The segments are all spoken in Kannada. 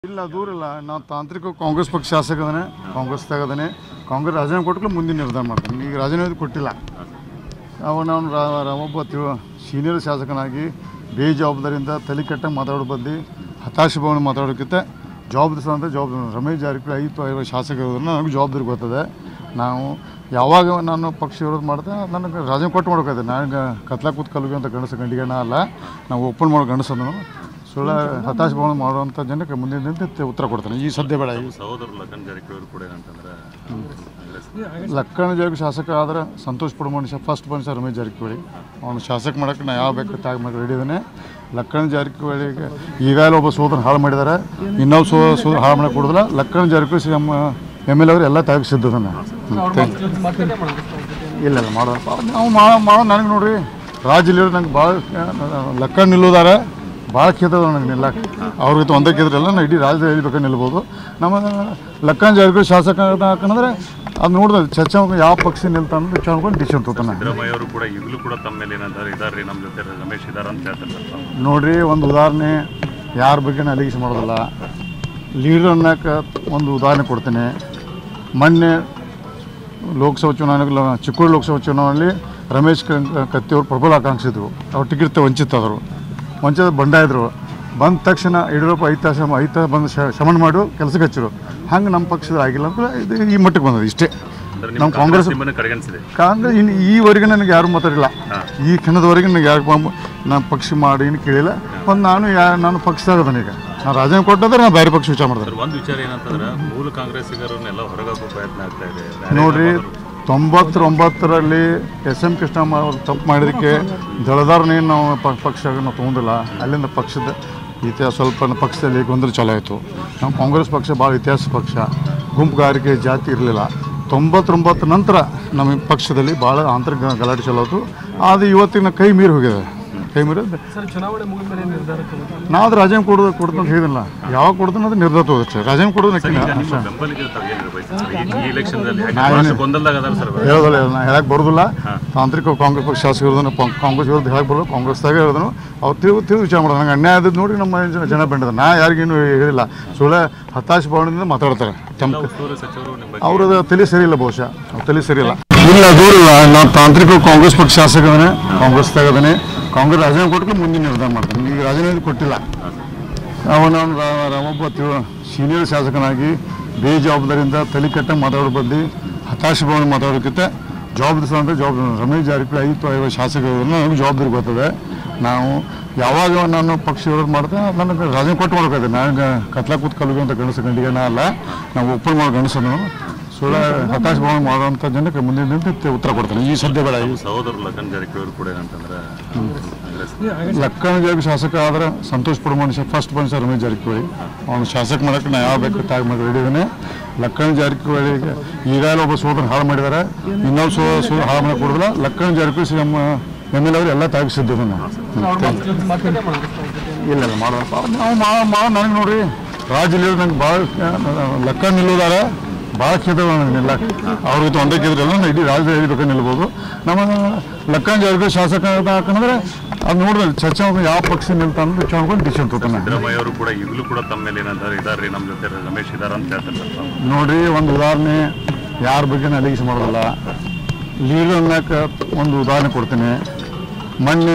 ಇಲ್ಲ ದೂರ ಇಲ್ಲ ನಾವು ತಾಂತ್ರಿಕ ಕಾಂಗ್ರೆಸ್ ಪಕ್ಷ ಶಾಸಕದನೆ ಕಾಂಗ್ರೆಸ್ದಾಗದನೆ ಕಾಂಗ್ರೆಸ್ ರಾಜೀನಾಮೆ ಕೊಟ್ಟು ಮುಂದಿನ ನಿರ್ಧಾರ ಮಾಡ್ತಾನೆ ಈಗ ರಾಜೀನಾಮೆ ಕೊಟ್ಟಿಲ್ಲ ಅವ ನಾವು ರಾ- ರಾ- ಒಬ್ಬ ತಿಳು ಸೀನಿಯರ್ ಶಾಸಕನಾಗಿ ಬೇಜವಾಬ್ದಾರಿಯಿಂದ ತಲೆ ಕೆಟ್ಟಂಗೆ ಮಾತಾಡೋ ಬದ್ಲಿ ಹತಾಶೆ ಭವನ ಮಾತಾಡೋಕ್ಕಿಂತ ಜವಾಬ್ದಾರಿ ಅಂತ ಜವಾಬ್ದಾರಿ ರಮೇಶ್ ಜಾರಕಿಹೊಳಿ ಐದು ಐವತ್ತು ಶಾಸಕರೋದ್ರಿಂದ ನನಗೆ ಜವಾಬ್ದಾರಿ ಗೊತ್ತದೆ ನಾವು ಯಾವಾಗ ನಾನು ಪಕ್ಷ ವಿರೋಧ ಮಾಡ್ದೆ ನನಗೆ ರಾಜೀನಾಮೆ ಕೊಟ್ಟು ಮಾಡ್ಬೇಕಾಯ್ತು ನನಗೆ ಕತ್ಲ ಕೂತ್ ಕಲ್ವಿ ಅಂತ ಗಂಡಸ ಗಂಡಿಗಣ ಅಲ್ಲ ನಾವು ಓಪನ್ ಮಾಡೋ ಗಂಡಸನ್ನು ಸುಳ್ಳ ಹತಾಶೆ ಭವನ ಮಾಡುವಂಥ ಜನಕ್ಕೆ ಮುಂದಿನ ದಿನ ಉತ್ತರ ಕೊಡ್ತಾನೆ ಈ ಸದ್ಯ ಬೇಡ ಈ ಸಹೋದರರು ಲಖನ್ ಜಾರಕಿಹೊಳಿ ಕೂಡ ಏನಂತಂದ್ರೆ ಕಾಂಗ್ರೆಸ್ ಲಕ್ಕಣ ಜಾರಕಿಹೊಳಿ ಶಾಸಕ ಆದ್ರೆ ಸಂತೋಷ್ ಪಡೋ ಮನುಷ್ಯ ಫಸ್ಟ್ ಮನುಷ್ಯ ರಮೇಶ್ ಜಾರಕಿಹೊಳಿ ಅವನು ಶಾಸಕ ಮಾಡೋಕ್ಕೆ ನಾ ಯಾವ ಬೇಕು ತ್ಯಾಗ ಮಾಡಿ ರೆಡಿ ಇದ್ದಾನೆ ಲಕ್ಕಣ ಜಾರಕಿಹೊಳಿಗೆ ಈಗಾಗಲೇ ಒಬ್ಬ ಸೋದರ ಹಾಳು ಮಾಡಿದ್ದಾರೆ ಇನ್ನೊಬ್ಬ ಸೋ ಸೋದರ ಹಾಳು ಮಾಡಕ್ಕೆ ಕೊಡೋದಿಲ್ಲ Lakkana Jarkiholi C M M L ಅವರು ಎಲ್ಲ ತ್ಯಾಗ ಸಿದ್ಧದನ್ನ ಇಲ್ಲ ಇಲ್ಲ ಮಾಡೋದಪ್ಪ ನಾವು ಮಾಡೋ ಮಾಡೋ ನನಗೆ ನೋಡ್ರಿ ರಾಜ್ಯದಲ್ಲಿ ನಂಗೆ ಭಾಳ ಲಕ್ಕಣ ನಿಲ್ಲೋದಾರ ಭಾಳ ಕೇತದ ನನಗೆ ನಿಲ್ಲಕ್ಕೆ ಅವ್ರಿಗೆ ಒಂದೇ ಕೇದ್ರಲ್ಲ ನಾ ಇಡೀ ರಾಜ್ಯದಲ್ಲಿ ಹೇಳ್ಬೇಕಾದ್ರೆ ನಿಲ್ಬೋದು ನಮ್ಮ ಲಕ್ಕಣ ಜಾರಕಿಹೊಳಿ ಶಾಸಕ ಹಾಕಂದ್ರೆ ಅದು ನೋಡಿದ್ರೆ ಚರ್ಚೆ ಮಾಡ್ಕೊಂಡು ಯಾವ ಪಕ್ಷ ನಿಲ್ತಾನೆ ವಿಚಾರ ಮಾಡ್ಕೊಂಡು ಡಿಸಿಷನ್ ತಗೋತಾನೆ ಸಿದ್ದರಾಮಯ್ಯ ಅವರು ಕೂಡ ಈಗಲೂ ಕೂಡ ತಮ್ಮ ಮೇಲೆ ಏನಂತಾರೆ ಇದಾರ್ರಿ ನಮ್ಮ ಜೊತೆ ರಮೇಶ್ ಇದಾರ ಅಂತ ಹೇಳ್ತಾರೆ ಸರ್ ನೋಡ್ರಿ ಒಂದು ಉದಾಹರಣೆ ಯಾರ ಬಗ್ಗೆ ಅಲಿಗೇಷ್ ಮಾಡೋದಿಲ್ಲ ಲೀಡರ್ ಅನ್ನಕ್ಕೆ ಒಂದು ಉದಾಹರಣೆ ಕೊಡ್ತೀನಿ ಮೊನ್ನೆ ಲೋಕಸಭಾ ಚುನಾವಣೆಗೆ ಚಿಕ್ಕೋಡಿ ಲೋಕಸಭಾ ಚುನಾವಣೆಯಲ್ಲಿ ರಮೇಶ್ ಕ- ಕತ್ತಿಯವರು ಪ್ರಬಲ ಆಕಾಂಕ್ಷಿದ್ರು ಅವ್ರು ಟಿಕೆಟ್ ವಂಚಿತದರು ವಂಚಿತ ಬಂಡಾಯಿದ್ರು ಬಂದ ತಕ್ಷಣ ಯಡಿಯೂರಪ್ಪ ಐದು ತಾಸು ಐದು ತಾಸು ಬಂದು ಶ- ಶಮನ ಮಾಡು ಕೆಲಸಕ್ಕೆ ಹಚ್ಚರು ಹಂಗೆ ನಮ್ಮ ಪಕ್ಷದ ಆಗಿಲ್ಲ ಅಂತ ಇದು ಈ ಮಟ್ಟಕ್ಕೆ ಬಂದದ್ದು ಇಷ್ಟೇ ಅಂದ್ರೆ ನಮ್ಮ ನಿಮ್ಮ ಕಾಂಗ್ರೆಸ್ ಕಾಂಗ್ರೆಸ್ ನಿಮ್ಮನ್ನು ಕಡೆಗಣಿಸಿದೆ ಕಾಂಗ್ರೆಸ್ ಇನ್ನು ಈವರೆಗೆ ನನಗೆ ಯಾರು ಮಾತಾಡಿಲ್ಲ ಈ ಕ್ಷಣದವರೆಗೆ ನನಗೆ ಯಾರು ನಾನು ಪಕ್ಷ ಮಾಡಿ ಏನು ಕೇಳಿಲ್ಲ ಒಂದು ನಾನು ಯಾ ನಾನು ಪಕ್ಷದಾಗ ಈಗ ನಾನು ರಾಜೀನಾಮೆ ಕೊಟ್ಟದ್ರೆ ನಾನು ಬೇರೆ ಪಕ್ಷ ವಿಚಾರ ಮಾಡಿದೆ ಸರ್ ಒಂದು ವಿಚಾರ ಏನಂತಂದ್ರೆ ಮೂಲ ಕಾಂಗ್ರೆಸ್ಸಿಗರನ್ನೆಲ್ಲ ಹೊರಗಾಕೋ ಪ್ರಯತ್ನ ಆಗ್ತಾ ಇದೆ ಬೇರೆ ನೋಡ್ರಿ ಯಾರಾದ್ರು- ತೊಂಬತ್ತೊಂಬತ್ತರಲ್ಲಿ ಎಸ್ ಎಂ ಕೃಷ್ಣಮ್ಮ ಅವರು ತಪ್ಪು ಮಾಡಿದ್ದಕ್ಕೆ ದಳದಾರನೇನು ನಾವು ಪ- ಪಕ್ಷ ನಾವು ತೊಗೊಂಡಿಲ್ಲ ಅಲ್ಲಿಂದ ಪಕ್ಷದ ಇತಿಹಾಸ ಸ್ವಲ್ಪ ಪಕ್ಷದಲ್ಲಿ ಗೊಂದಲ ಚಲೋ ಆಯಿತು ನಮ್ಮ ಕಾಂಗ್ರೆಸ್ ಪಕ್ಷ ಭಾಳ ಇತಿಹಾಸ ಪಕ್ಷ ಗುಂಪುಗಾರಿಕೆ ಜಾತಿ ಇರಲಿಲ್ಲ ತೊಂಬತ್ತೊಂಬತ್ತು ನಂತರ ನಮ್ಮ ಪಕ್ಷದಲ್ಲಿ ಭಾಳ ಆಂತರಿಕ ಗಲಾಟೆ ಚಲೋ ಆಯಿತು ಅದು ಇವತ್ತಿನ ಕೈ ಮೀರಿ ಹೋಗಿದೆ ಕೈ ಮೀರಿ ಸರ್ ಚುನಾವಣೆ ಮುಗಿದ ಮೇಲೆ ನಿರ್ಧಾರಕ್ಕೆ ಬಂತು. ನಾವು ಅದು ರಾಜೀನಾಮೆ ಕೊಡೋದು ಕೊಡ್ತಂತ ಹೇಳಿದಿಲ್ಲ ಯಾವಾಗ ಕೊಡ್ತಾನೆ ಅದು ನಿರ್ಧಾರ ತಗೋದಷ್ಟೇ ರಾಜೀನಾಮೆ ಕೊಡೋದು ಈಗ ನಕ್ಕಿಲ್ಲ ನಿಮ್ಮ ಬೆಂಬಲಿಗರು ತಾವು ಏನು ಬಯಸ್ತಾರೆ ಈ- ಈ ಎಲೆಕ್ಷನ್ದಲ್ಲಿ ಬಹಳಷ್ಟು ಗೊಂದಲದಾಗ ಅದಾರ ಸರ್ ಅವ್ರು. ಹೇಳೋದಲ್ಲ ನಾ ಹೇಳಕ್ಕೆ ಬರೋದಿಲ್ಲ ತಾಂತ್ರಿಕ ಕಾಂಗ್ರೆಸ್ ಪಕ್ಷ ಶಾಸಕರು ಕಾಂಗ್ರೆಸ್ ವಿರುದ್ಧ ಹೇಳಕ್ಕೆ ಬರೋದು ಕಾಂಗ್ರೆಸ್ದಾಗ ಹೇಳಿದನು ಅವ್ರು ತಿಳಿದು ತಿಳಿದು ವಿಚಾರ ಮಾಡೋದು ನಂಗೆ ಅನ್ಯಾಯ ಆದದ್ದು ನೋಡಿ ನಮ್ಮ ಜನ ಜನ ಬೆಂಡದ ನಾ ಯಾರಿಗೇನು ಹೇಳಿಲ್ಲ ಸುಳ್ಳ ಹತಾಶ ಭಾವನೆಯಿಂದ ಮಾತಾಡ್ತಾರೆ ತಮ್ಮ ಉಸ್ತುವಾರಿ ಸಚಿವರು ನಿಮ್ಮ ಬಗ್ಗೆ ಅವ್ರದ್ದು ತಲೆ ಸರಿ ಇಲ್ಲ ಬಹುಶಃ ಅವ್ರ ತಲೆ ಸರಿ ಇಲ್ಲ ಇಲ್ಲ ದೂರ ಇಲ್ಲ ನಾವು ತಾಂತ್ರಿಕ ಕಾಂಗ್ರೆಸ್ ಪಕ್ಷ ಶಾಸಕದನೆ ಕಾಂಗ್ರೆಸ್ದಾಗದನೆ ಕಾಂಗ್ರೆಸ್ ರಾಜೀನಾಮೆ ಕೊಟ್ಟು ಮುಂದಿನ ನಿರ್ಧಾರ ಮಾಡ್ತಾನೆ ಈಗ ರಾಜೀನಾಮೆ ಕೊಟ್ಟಿಲ್ಲ ಅವನು ಒಬ್ಬ ತಿಳು ಸೀನಿಯರ್ ಶಾಸಕನಾಗಿ ಬೇಜವಾಬ್ದಾರಿಯಿಂದ ತಲೆ ಕೆಟ್ಟಂಗೆ ಮಾತಾಡೋ ಬದ್ಲಿ ಹತಾಶೆ ಭವನ ಮಾತಾಡೋಕ್ಕಿಂತ ಜವಾಬ್ದಾರಿ ಅಂತ ಜವಾಬ್ದಾರಿ ರಮೇಶ್ ಜಾರಕಿಹೊಳಿ ಐದು ಐವತ್ತು ಶಾಸಕರನ್ನ ನನಗೆ ಜವಾಬ್ದಾರಿ ಗೊತ್ತದೆ ನಾವು ಯಾವಾಗ ನಾನು ಪಕ್ಷ ವಿರೋಧ ಮಾಡ್ದೆ ನನಗೆ ರಾಜೀನಾಮೆ ಕೊಟ್ಟು ಮಾಡ್ಬೇಕಾಯ್ತು ನನಗೆ ಕತ್ಲ ಕೂತ್ ಕಲ್ವಿ ಅಂತ ಗಂಡಸ ಗಂಡಿಗಣ ಅಲ್ಲ ನಾವು ಓಪನ್ ಮಾಡೋ ಗಂಡಸನ್ನು ಸುಳ್ಳ ಹತಾಶೆ ಭವನ ಮಾಡುವಂಥ ಜನಕ್ಕೆ ಮುಂದಿನ ದಿನ ಉತ್ತರ ಕೊಡ್ತಾನೆ ಈ ಸದ್ಯ ಬೇಡ ಈ ಸಹೋದರರು ಲಖನ್ ಜಾರಕಿಹೊಳಿ ಕೂಡ ಏನಂತಂದ್ರೆ ಕಾಂಗ್ರೆಸ್ ಲಕ್ಕಣ ಜಾರಕಿಹೊಳಿ ಶಾಸಕ ಆದ್ರೆ ಸಂತೋಷ್ ಪಡೋ ಮನುಷ್ಯ ಫಸ್ಟ್ ಮನುಷ್ಯ ರಮೇಶ್ ಜಾರಕಿಹೊಳಿ ಅವನು ಶಾಸಕ ಮಾಡೋಕ್ಕೆ ನಾ ಯಾವ ಬೇಕು ತ್ಯಾಗ ಮಾಡಿ ರೆಡಿ ಇದ್ದಾನೆ ಲಕ್ಕಣ ಜಾರಕಿಹೊಳಿಗೆ ಈಗಾಗಲೇ ಒಬ್ಬ ಸೋದರ ಹಾಳು ಮಾಡಿದ್ದಾರೆ ಇನ್ನೊಬ್ಬ ಸೋ ಸೋದರ ಹಾಳು ಮಾಡಕ್ಕೆ ಕೊಡೋದಿಲ್ಲ Lakkana Jarkiholi C M M L ಅವರು ಎಲ್ಲ ತ್ಯಾಗ ಸಿದ್ಧದನ್ನ ಅವ್ರ ಮಾತು- ಮಾತುಕತೆ ಮಾಡೋದು ಸರ್ ಅವ್ರ ಜೊತೆ. ಇಲ್ಲ ಇಲ್ಲ ಮಾಡೋದಪ್ಪ ನಾವು ಮಾ ಮಾ ನನಗೆ ನೋಡ್ರಿ ರಾಜ್ಯದಲ್ಲಿ ನಂಗೆ ಭಾಳ ಲಕ್ಕಣ ನಿಲ್ಲೋದಾರ ಭಾಳ ಕೇತದ ನನಗೆ ನಿಲ್ಲಕ್ಕೆ ಅವ್ರಿಗೆ ಒಂದೇ ಕೇದ್ರಲ್ಲ ನಾ ಇಡೀ ರಾಜ್ಯದಲ್ಲಿ ಹೇಳ್ಬೇಕಾದ್ರೆ ನಿಲ್ಬೋದು ನಮ್ಮ ಲಕ್ಕಣ ಜಾರಕಿಹೊಳಿ ಶಾಸಕ ಹಾಕಂದ್ರೆ ಅದು ನೋಡಿದ್ರೆ ಚರ್ಚೆ ಮಾಡ್ಕೊಂಡು ಯಾವ ಪಕ್ಷ ನಿಲ್ತಾನೆ ವಿಚಾರ ಮಾಡ್ಕೊಂಡು ಡಿಸಿಷನ್ ತಗೋತಾನೆ ಸಿದ್ದರಾಮಯ್ಯ ಅವರು ಕೂಡ ಈಗಲೂ ಕೂಡ ತಮ್ಮ ಮೇಲೆ ಏನಂತಾರೆ ಇದಾರ್ರಿ ನಮ್ಮ ಜೊತೆ ರಮೇಶ್ ಇದಾರ ಅಂತ ಹೇಳ್ತಾರೆ ಸರ್ ತಾವು. ನೋಡ್ರಿ ಒಂದು ಉದಾಹರಣೆ ಯಾರ ಬಗ್ಗೆ ಅಲಿಗೇಷನ್ ಮಾಡೋದಿಲ್ಲ ಲೀಡರ್ ಅನ್ನಕ್ಕೆ ಒಂದು ಉದಾಹರಣೆ ಕೊಡ್ತೀನಿ ಮೊನ್ನೆ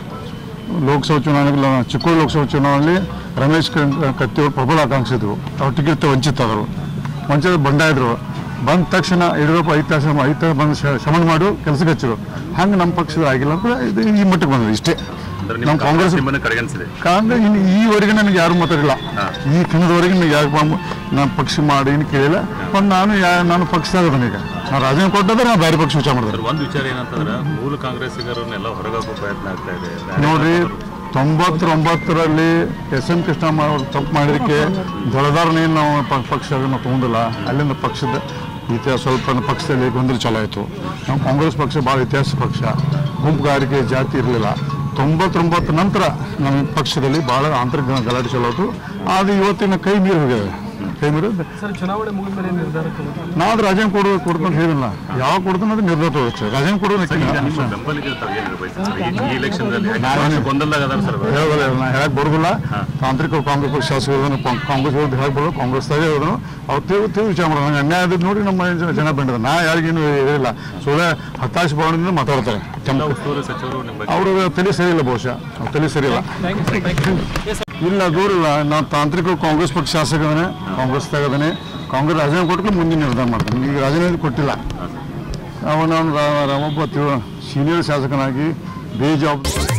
ಲೋಕಸಭಾ ಚುನಾವಣೆಗೆ ಚಿಕ್ಕೋಡಿ ಲೋಕಸಭಾ ಚುನಾವಣೆಯಲ್ಲಿ ರಮೇಶ್ ಕ- ಕತ್ತಿಯವರು ಪ್ರಬಲ ಆಕಾಂಕ್ಷಿದ್ರು ಅವ್ರು ಟಿಕೆಟ್ ವಂಚಿತದರು ವಂಚಿತ ಬಂಡಾಯಿದ್ರು ಬಂದ ತಕ್ಷಣ ಯಡಿಯೂರಪ್ಪ ಐದು ತಾಸು ಐದು ತಾಸು ಬಂದು ಶ- ಶಮನ ಮಾಡು ಕೆಲಸಕ್ಕೆ ಹಚ್ಚರು ಹಂಗೆ ನಮ್ಮ ಪಕ್ಷದ ಆಗಿಲ್ಲ ಅಂತ ಇದು ಈ ಮಟ್ಟಕ್ಕೆ ಬಂದದ್ದು ಇಷ್ಟೇ ಅಂದ್ರೆ ನಮ್ಮ ನಿಮ್ಮ ಕಾಂಗ್ರೆಸ್ ಕಾಂಗ್ರೆಸ್ ನಿಮ್ಮನ್ನು ಕಡೆಗಣಿಸಿದೆ ಕಾಂಗ್ರೆಸ್ ಇನ್ನು ಈವರೆಗೆ ನನಗೆ ಯಾರು ಮಾತಾಡಿಲ್ಲ ಈ ಕ್ಷಣದವರೆಗೆ ನನಗೆ ಯಾರು ಬಂದು ನಾನು ಪಕ್ಷ ಮಾಡಿ ಏನು ಕೇಳಿಲ್ಲ ಒಂದು ನಾನು ಯಾ ನಾನು ಪಕ್ಷದಾಗ ಈಗ ನಾನು ರಾಜೀನಾಮೆ ಕೊಟ್ಟದ್ರೆ ನಾನು ಬೇರೆ ಪಕ್ಷ ವಿಚಾರ ಮಾಡಿದೆ ಸರ್ ಒಂದು ವಿಚಾರ ಏನಂತಂದ್ರೆ ಮೂಲ ಕಾಂಗ್ರೆಸ್ಸಿಗರನ್ನೆಲ್ಲ ಹೊರಗಾಕೋ ಪ್ರಯತ್ನ ಆಗ್ತಾ ಇದೆ ಬೇರೆ ನೋಡ್ರಿ ಯಾರಾದ್ರು- ತೊಂಬತ್ತೊಂಬತ್ತರಲ್ಲಿ ಎಸ್ ಎಂ ಕೃಷ್ಣಮ್ಮ ಅವರು ತಪ್ಪು ಮಾಡಿದ್ದಕ್ಕೆ ದಳದಾರನೇನು ನಾವು ಪ- ಪಕ್ಷ ನಾವು ತೊಗೊಂಡಿಲ್ಲ ಅಲ್ಲಿಂದ ಪಕ್ಷದ ಇತಿಹಾಸ ಸ್ವಲ್ಪ ಪಕ್ಷದಲ್ಲಿ ಗೊಂದಲ ಚಲೋ ಆಯಿತು ನಮ್ಮ ಕಾಂಗ್ರೆಸ್ ಪಕ್ಷ ಭಾಳ ಇತಿಹಾಸ ಪಕ್ಷ ಗುಂಪುಗಾರಿಕೆ ಜಾತಿ ಇರಲಿಲ್ಲ ತೊಂಬತ್ತೊಂಬತ್ತು ನಂತರ ನಮ್ಮ ಪಕ್ಷದಲ್ಲಿ ಭಾಳ ಆಂತರಿಕ ಗಲಾಟೆ ಚಲೋ ಆಯಿತು ಅದು ಇವತ್ತಿನ ಕೈ ಮೀರಿ ಹೋಗಿದೆ ಕೈ ಮುರಿದು ಸರ್ ಚುನಾವಣೆ ಮುಗಿದ ಮೇಲೆ ನಿರ್ಧಾರಕ್ಕೆ ಬರ್ತೀವಿ. ನಾವು ಅದು ರಾಜೀನಾಮೆ ಕೊಡು ಕೊಡ್ಕೊಂಡು ಹೇಳಿಲ್ಲ ಯಾವಾಗ ಕೊಡ್ತಾನೆ ಅದು ನಿರ್ಧಾರ ತಗೋಬೇಕು ರಾಜೀನಾಮೆ ಕೊಡೋದು ಸರ್ ಈಗ ನಿಮ್ಮ ಬೆಂಬಲಿಗರು ತಾವು ಏನು ಬಯಸ್ತಾರೆ ಸರ್? ಈ- ಈ ಎಲೆಕ್ಷನ್ದಲ್ಲಿ ಗೊಂದಲದಾಗ ಅದಾರ ಸರ್ ಅವ್ರು. ಹೇಳೋದಿಲ್ಲ ನಾ ಹೇಳಕ್ ಬರೋದಿಲ್ಲ ತಾಂತ್ರಿಕ ಕಾಂಗ್ರೆಸ್ ಪಕ್ಷ ಶಾಸಕರು ಕಾಂಗ್ರೆಸ್ ವಿರುದ್ಧ ಹೇಳಕ್ ಬರೋದು ಕಾಂಗ್ರೆಸ್ದಾಗೆ ಹೇಳಿದ್ರು ಅವ್ರು ತೀವ್ರ ತೀವ್ರ ವಿಚಾರ ಮಾಡೋದು ನಂಗೆ ಅನ್ಯಾಯ ಆದದ್ದು ನೋಡಿ ನಮ್ಮ ಜನ- ಜನ ಬಂದಿದೆ ನಾ ಯಾರಿಗೇನು ಹೇಳಿಲ್ಲ ಸುಳ್ಳೆ ಹತಾಶ ಭಾವನೆಯಿಂದ ಮಾತಾಡ್ತಾರೆ ಜಿಲ್ಲಾ ಉಸ್ತುವಾರಿ ಸಚಿವರು ನಿಮ್ಮ ಬಗ್ಗೆ ಅವ್ರ ತಲೆ ಸರಿ ಇಲ್ಲ ಬಹುಶಃ ಅವ್ರ ತಲೆ ಸರಿ ಇಲ್ಲ ಇಲ್ಲ ದೂರ ಇಲ್ಲ ನಾವು ತಾಂತ್ರಿಕ ಕಾಂಗ್ರೆಸ್ ಪಕ್ಷ ಶಾಸಕನೇ ಕಾಂಗ್ರೆಸ್ದಾಗದಾನೆ ಕಾಂಗ್ರೆಸ್ ರಾಜೀನಾಮೆ ಕೊಟ್ಟು ಮುಂದಿನ ನಿರ್ಧಾರ ಮಾಡ್ತಾನೆ ಈಗ ರಾಜೀನಾಮೆ ಕೊಟ್ಟಿಲ್ಲ ಅವನ ಒಬ್ಬ ಸೀನಿಯರ್ ಶಾಸಕನಾಗಿ ಬೇಜವಾಬ್ದಾರಿ